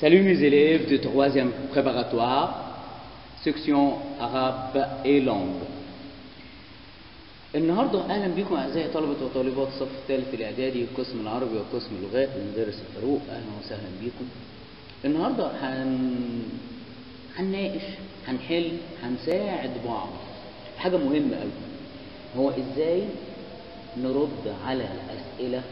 Salut mes élèves de troisième préparatoire, section arabe et langue. النهارده اهلا بكم اعزائي طلبه وطالبات الصف الثالث الاعدادي القسم العربي وقسم اللغات المدرس الفاروق اهلا وسهلا بكم. النهارده هن... هنناقش هنحل هنساعد بعض في حاجه مهمه قوي هو ازاي نرد على الاسئله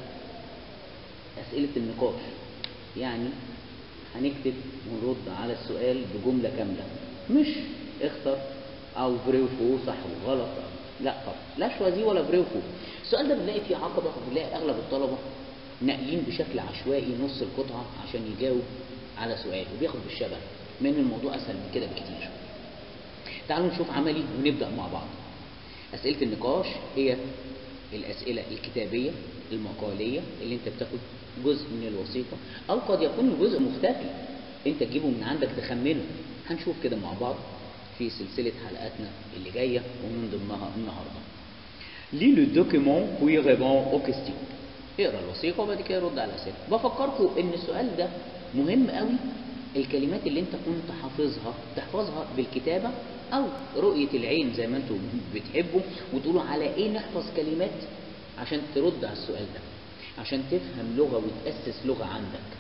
اسئله النقاش يعني هنكتب ونرد على السؤال بجملة كاملة مش اختر او بري وفو صح وغلط لا طبعا لا شوازي ولا بري وفو السؤال ده بنلاقي فيه عقبة بنلاقي اغلب الطلبة ناقلين بشكل عشوائي نص القطعة عشان يجاوب على سؤال وبياخد بالشبه من الموضوع اسهل من كده بكتير تعالوا نشوف عملي ونبدأ مع بعض أسئلة النقاش هي الأسئلة الكتابية المقالية اللي أنت بتاخد جزء من الوثيقة أو قد يكون الجزء مختفي أنت تجيبه من عندك تخمنه هنشوف كده مع بعض في سلسلة حلقاتنا اللي جاية ومن ضمنها النهاردة لي لو دوكيمون بوي ريبون او كيستيون اقرا الوثيقة وبعد كده رد على الأسئلة بفكركم إن السؤال ده مهم قوي الكلمات اللي أنت كنت حافظها تحفظها بالكتابة أو رؤية العين زي ما أنتم بتحبوا وتقولوا على إيه نحفظ كلمات عشان ترد على السؤال ده عشان تفهم لغة وتأسس لغة عندك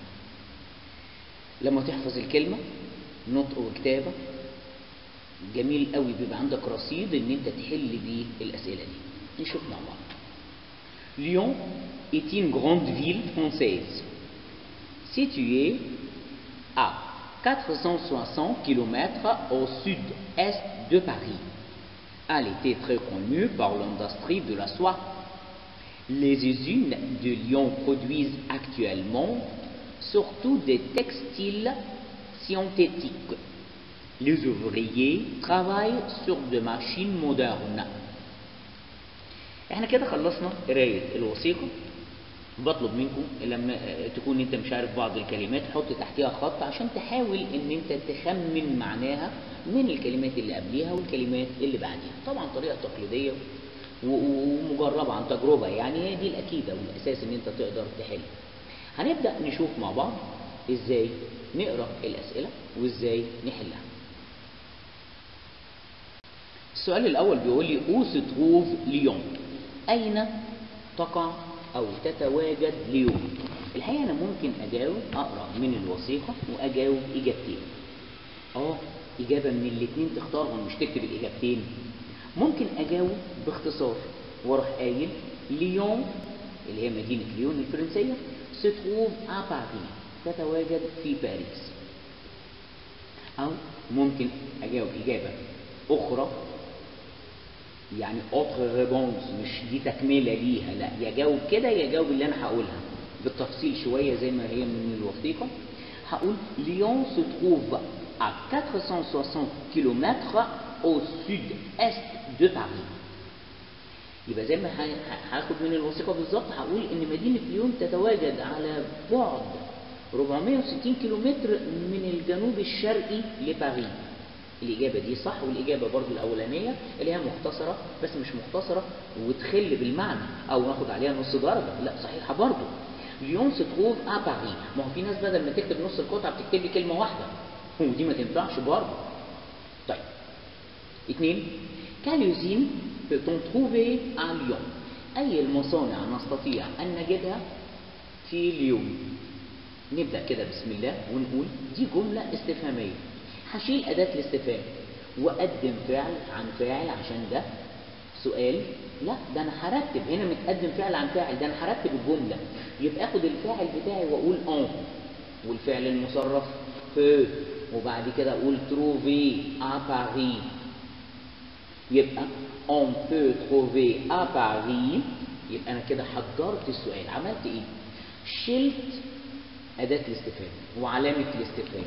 لما تحفظ الكلمة نطق وكتابة جميل قوي بيبقى عندك رصيد ان انت تحل بيه الاسئله دي نشوف مع بعض Lyon est une grande ville française située à 460 km au sud-est de Paris. Elle était très connue par l'industrie de la soie. Les usines de Lyon produisent actuellement surtout des textiles synthétiques. Les ouvriers travaillent sur des machines modernes. احنا كده خلصنا قراية الوثيقة بطلب منكم لما تكون انت مش عارف بعض الكلمات حط تحتها خط عشان تحاول ان انت تخمن معناها من الكلمات اللي قبليها والكلمات اللي بعديها طبعا طريقة تقليدية ومجربة عن تجربة يعني هي دي الأكيدة والأساس إن أنت تقدر تحل. هنبدأ نشوف مع بعض إزاي نقرأ الأسئلة وإزاي نحلها. السؤال الأول بيقول لي أو se trouve ليون؟ أين تقع أو تتواجد ليون؟ الحقيقة أنا ممكن أجاوب أقرأ من الوثيقة وأجاوب إجابتين. أه إجابة من الاتنين تختارهم مش تكتب الإجابتين. ممكن اجاوب باختصار واروح قايل ليون اللي هي مدينة ليون الفرنسية ستروف ا باري تتواجد في باريس او ممكن اجاوب اجابة اخرى يعني اوتر ريبونس مش دي تكملة ليها لا يجاوب كده يجاوب اللي انا هقولها بالتفصيل شوية زي ما هي من الوثيقة هقول ليون ستروف à 460 km au sud-est de Paris. يبقى زي ما هاخد من الوثيقه بالظبط هقول ان مدينه ليون تتواجد على بعد 460 كيلومتر من الجنوب الشرقي لباريس. الاجابه دي صح والاجابه برضو الاولانيه اللي هي مختصره بس مش مختصره وتخل بالمعنى او ناخد عليها نص درجه لا صحيحه برضو. ليون ستروف ا باريس ما هو في ناس بدل ما تكتب نص القطعه بتكتب لي كلمه واحده ودي ما تنفعش برضه. طيب اثنين quelle usine peut-on trouver à Lyon أي المصانع نستطيع أن نجدها في ليون نبدأ كده بسم الله ونقول دي جملة استفهامية هشيل أداة الاستفهام وأقدم فعل عن فاعل عشان ده سؤال لا ده أنا هرتب هنا متقدم فعل عن فاعل ده أنا هرتب الجملة يبقى آخد الفاعل بتاعي وأقول أن والفعل المصرف في وبعد كده أقول trouver à Paris يبقى on peut trouver à Paris يبقى أنا كده حضرت السؤال عملت إيه؟ شلت أداة الاستفهام وعلامة الاستفهام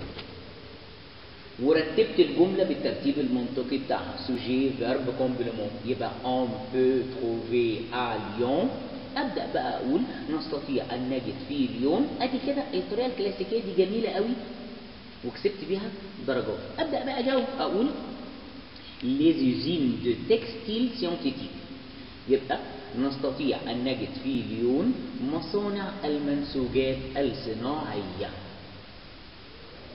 ورتبت الجملة بالترتيب المنطقي بتاعها سوجي فيرب كومبليمون يبقى on peut trouver à Lyon أبدأ بقى أقول نستطيع أن نجد في ليون أدي كده الطريقة الكلاسيكية دي جميلة قوي وكسبت بيها درجات أبدأ بقى أجاوب أقول les usines de textile scientifique يبقى نستطيع أن نجد في ليون مصانع المنسوجات الصناعية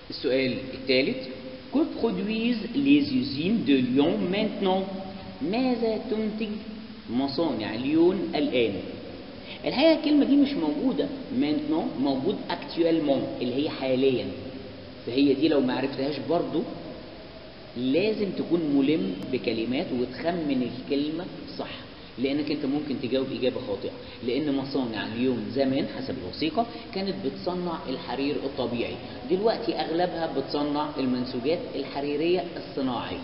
السؤال الثالث Que produisent les usines de Lyon maintenant ماذا تنتج مصانع ليون الآن الحقيقة الكلمة دي مش موجودة maintenant موجود actuellement اللي هي حاليا فهي دي لو ما عرفتهاش برضو لازم تكون ملم بكلمات وتخمن الكلمة صح لانك انت ممكن تجاوب اجابه خاطئه لان مصانع اليوم زمان حسب الوثيقه كانت بتصنع الحرير الطبيعي دلوقتي اغلبها بتصنع المنسوجات الحريريه الصناعيه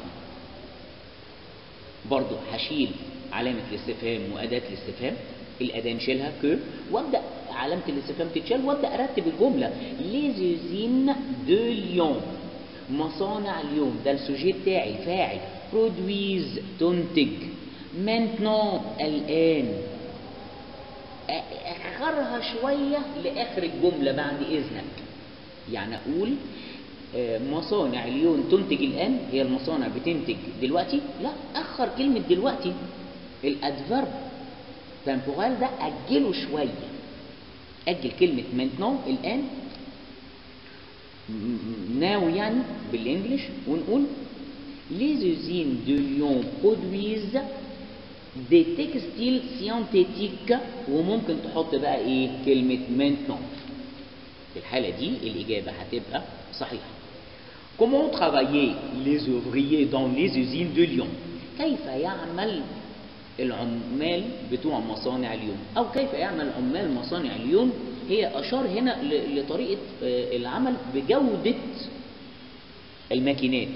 برضو هشيل علامه الاستفهام واداه الاستفهام الاداه نشيلها كو وابدا علامه الاستفهام تتشال وابدا ارتب الجمله les usines de Lyon مصانع اليوم ده السوجي بتاعي فاعل برودويز تنتج maintenant الآن أخرها شوية لآخر الجملة بعد إذنك يعني أقول آه، مصانع اليوم تنتج الآن هي المصانع بتنتج دلوقتي لا أخر كلمة دلوقتي الأدفرب تمبورال ده أجله شوية أجل كلمة maintenant الآن ناو يعني بالإنجلش ونقول Les usines de Lyon produisent des textiles synthétiques وممكن تحط بقى ايه كلمة maintenant في الحالة دي الإجابة هتبقى صحيحة Comment travailler les ouvriers dans les usines de Lyon كيف يعمل العمال بتوع مصانع اليوم أو كيف يعمل عمال مصانع اليوم هي أشار هنا ل- لطريقة آه، العمل بجودة الماكينات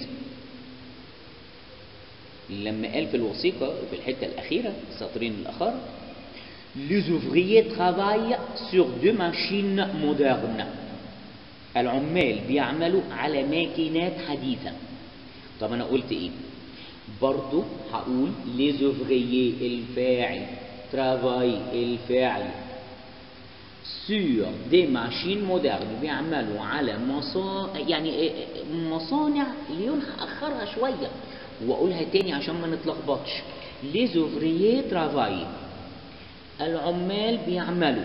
لما قال في الوثيقة في الحتة الأخيرة السطرين الأخر Les ouvriers travaillent sur deux machines modernes العمال بيعملوا على ماكينات حديثة طب أنا قلت إيه برضو هقول les ouvriers الفاعل travail الفاعل sur des machines modernes بيعملوا على مصانع يعني إيه- إيه- مصانع ليون هأخرها شوية وأقولها تاني عشان ما نتلخبطش les ouvriers travaillent العمال بيعملوا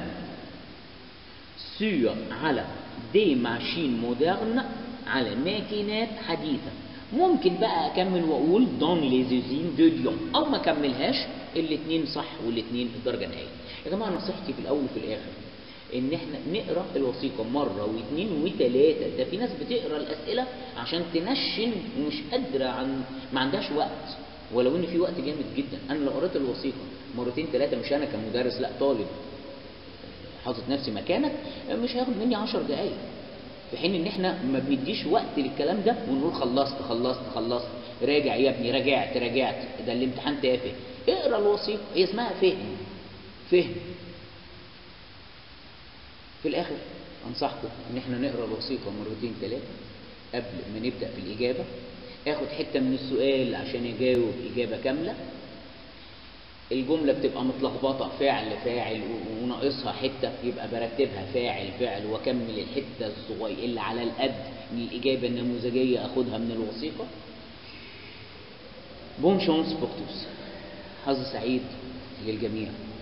sur على des machines modernes على ماكينات حديثة ممكن بقى أكمل وأقول dans les usines de Lyon أو ما أكملهاش الاتنين صح والاتنين الدرجة النهائية يا جماعة نصيحتي في الأول وفي الآخر إن إحنا نقرأ الوثيقة مرة واثنين وثلاثة ده في ناس بتقرأ الأسئلة عشان تنشن ومش قادرة عن ما عندهاش وقت ولو إن في وقت جامد جدا أنا لو قريت الوثيقة مرتين ثلاثة مش أنا كمدرس لا طالب حاطط نفسي مكانك مش هياخد مني 10 دقايق في حين ان احنا ما بنديش وقت للكلام ده ونقول خلصت خلصت خلصت راجع يا ابني راجعت راجعت ده الامتحان تافه اقرا الوثيقه هي اسمها فهم فهم في الاخر انصحكم ان احنا نقرا الوثيقه مرتين ثلاثه قبل ما نبدا في الاجابه اخد حته من السؤال عشان اجاوب اجابه كامله الجملة بتبقى متلخبطة فعل فاعل و- وناقصها حتة يبقى برتبها فاعل فعل واكمل الحتة الصغيرة اللي على القد من الإجابة النموذجية أخدها من الوثيقة بون شانس بورتوس حظ سعيد للجميع